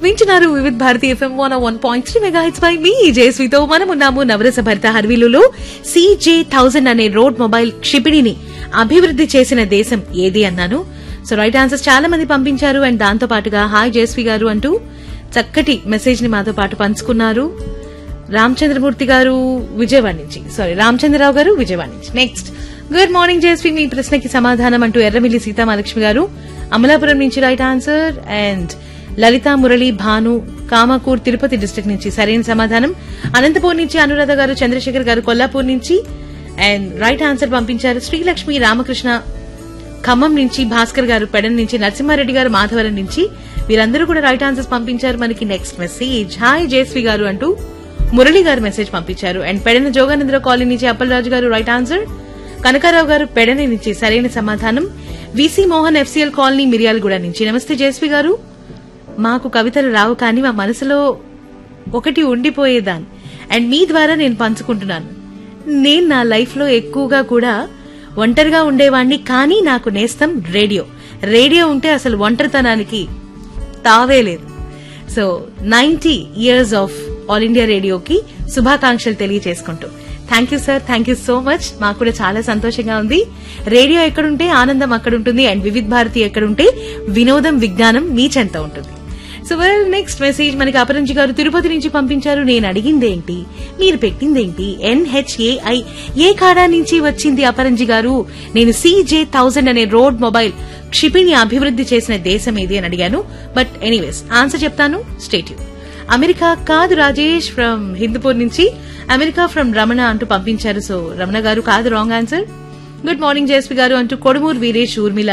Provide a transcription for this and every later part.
వింటున్నారు Vividh Bharati FM one one point three mega hits by మీ జేస్వితో మనం ఉన్నాము నవరస భరిత హర్వీలులో సిజే థౌజండ్ అనే రోడ్ మొబైల్ క్షిపిణిని అభివృద్ధి చేసిన దేశం ఏది అన్నాను సో రైట్ ఆన్సర్స్ చాలా మంది పంపించారు అండ్ దాంతో పాటుగా హాయ్ జేస్వి గారు అంటూ చక్కటి మెసేజ్ ని మాతో పాటు పంచుకున్నారు రామచంద్రమూర్తి గారు విజయవాడ నుంచి సారీ రామచంద్రరావు గారు విజయవాడ నుంచి నెక్స్ట్ గుడ్ మార్నింగ్ జేస్వి మీ ప్రశ్నకి సమాధానం అంటూ ఎర్రమిల్లి సీతామహాలక్ష్మి గారు అమలాపురం నుంచి right answer and Lalitha Murali Bhanu Kamakur Tirupati district నుంచి సరైన సమాధానం అనంతపూర్ నుంచి అనురాధ గారు చంద్రశేఖర్ గారు కొల్లాపూర్ నుంచి అండ్ రైట్ ఆన్సర్ పంపించారు శ్రీలక్ష్మి రామకృష్ణ ఖమ్మం నుంచి భాస్కర్ గారు పెడన్ నుంచి నరసింహారెడ్డి గారు మాధవరం నుంచి వీరందరూ కూడా రైట్ ఆన్సర్స్ పంపించారు మనకి నెక్స్ట్ మెసేజ్ హాయ్ జేస్వి గారు అంటూ మురళి గారు మెసేజ్ పంపించారు అండ్ పెడన జోగానంద్ర కాలనీ నుంచి అప్పలరాజు గారు రైట్ ఆన్సర్ కనకారావు గారు పెడని నుంచి సరైన సమాధానం VC Mohan FCL colony Miryalaguda నుంచి నమస్తే జేస్వి గారు మాకు కవితలు రావు కానీ మా మనసులో ఒకటి ఉండిపోయేదాన్ని అండ్ మీ ద్వారా నేను పంచుకుంటున్నాను నేను నా లైఫ్ లో ఎక్కువగా కూడా ఒంటరిగా ఉండేవాణ్ణి కానీ నాకు నేస్తం రేడియో రేడియో ఉంటే అసలు ఒంటరితనానికి తావే లేదు so ninety years of All India రేడియోకి శుభాకాంక్షలు తెలియజేసుకుంటూ thank you sir thank you so much మాకు కూడా చాలా సంతోషంగా ఉంది రేడియో ఎక్కడుంటే ఆనందం అక్కడ ఉంటుంది అండ్ వివిధ్ భారతి ఎక్కడుంటే వినోదం విజ్ఞానం మీ చెంత ఉంటుంది సో వెల్ నెక్స్ట్ మెసేజ్ మనకి అపరంజి గారు తిరుపతి నుంచి పంపించారు నేను అడిగిందేంటి మీరు పెట్టిందేంటి ఎన్హెచ్ఏఐ ఏ కాడా నుంచి వచ్చింది అపరంజి గారు నేను సీజే థౌజండ్ అనే రోడ్ మొబైల్ క్షిపిణి అభివృద్ధి చేసిన దేశం ఏది అని అడిగాను బట్ ఎనీవేస్ ఆన్సర్ చెప్తాను స్టేట్ అమెరికా కాదు రాజేష్ ఫ్రమ్ హిందూపూర్ నుంచి అమెరికా ఫ్రమ్ రమణ అంటూ పంపించారు సో రమణ గారు కాదు wrong answer good morning Jaswi garu అంటూ కొడుమూరు వీరేష్ ఊర్మిళ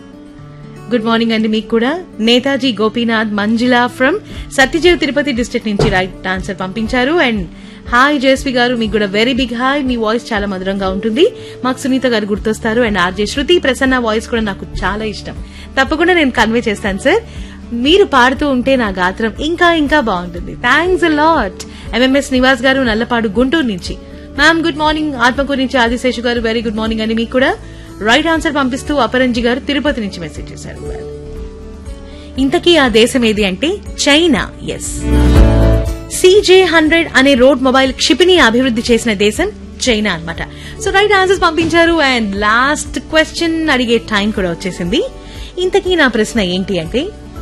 గుడ్ మార్నింగ్ అండి మీకు కూడా నేతాజీ గోపీనాథ్ మంజుల ఫ్రమ్ సత్యజీవ్ తిరుపతి డిస్ట్రిక్ట్ నుంచి రైట్ ఆన్సర్ పంపించారు అండ్ హాయ్ జయశ్వి గారు మీకు కూడా వెరీ బిగ్ హాయ్ మీ వాయిస్ చాలా మధురంగా ఉంటుంది మాకు సునీత గారు గుర్తొస్తారు and RJ Shruti Prasanna voice కూడా నాకు చాలా ఇష్టం తప్పకుండా నేను కన్వే చేస్తాను సార్ మీరు పాడుతూ ఉంటే నా గాత్రం ఇంకా ఇంకా బాగుంటుంది థ్యాంక్స్ లాట్ ఎంఎంఎస్ నివాస్ గారు నల్లపాడు గుంటూరు నుంచి మ్యామ్ గుడ్ మార్నింగ్ ఆత్మకూరు నుంచి ఆదిశేషు గారు వెరీ గుడ్ మార్నింగ్ అని మీకు కూడా రైట్ ఆన్సర్ పంపిస్తూ అపరంజి గారు తిరుపతి నుంచి మెసేజ్ చేశారు ఇంతకీ ఆ దేశం ఏది అంటే చైనా ఎస్ సిజే హండ్రెడ్ అనే రోడ్ మొబైల్ క్షిపిణి అభివృద్ధి చేసిన దేశం చైనా అన్నమాట సో రైట్ ఆన్సర్స్ పంపించారు అండ్ లాస్ట్ క్వశ్చన్ అడిగే టైం కూడా వచ్చేసింది ఇంతకీ నా ప్రశ్న ఏంటి అంటే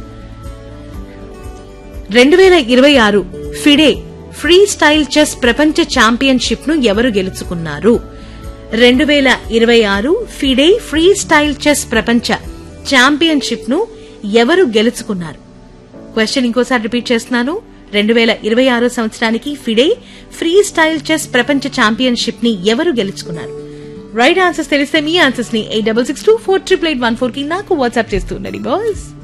రెండు వేల ఇరవై ఆరు ఫిడే ఫ్రీ స్టైల్ చెస్ ప్రపంచ ఛాంపియన్షిప్ ను ఎవరు గెలుచుకున్నారు రెండు వేల ఇరవై ఆరు ఫిడే ఫ్రీ స్టైల్ చెస్ ప్రపంచ ఛాంపియన్షిప్ ను ఎవరు గెలుచుకున్నారు క్వశ్చన్ ఇంకోసారి రిపీట్ చేస్తున్నాను రెండు వేల ఇరవై ఆరో సంవత్సరానికి ఫిడే ఫ్రీ స్టైల్ చెస్ ప్రపంచ ఛాంపియన్షిప్ ని ఎవరు గెలుచుకున్నారు రైట్ ఆన్సర్స్ తెలిస్తే మీ ఆన్సర్స్ ని eight double six two four triple eight one four కి నాకు వాట్సాప్ చేస్తూ ఉండండి బాయ్స్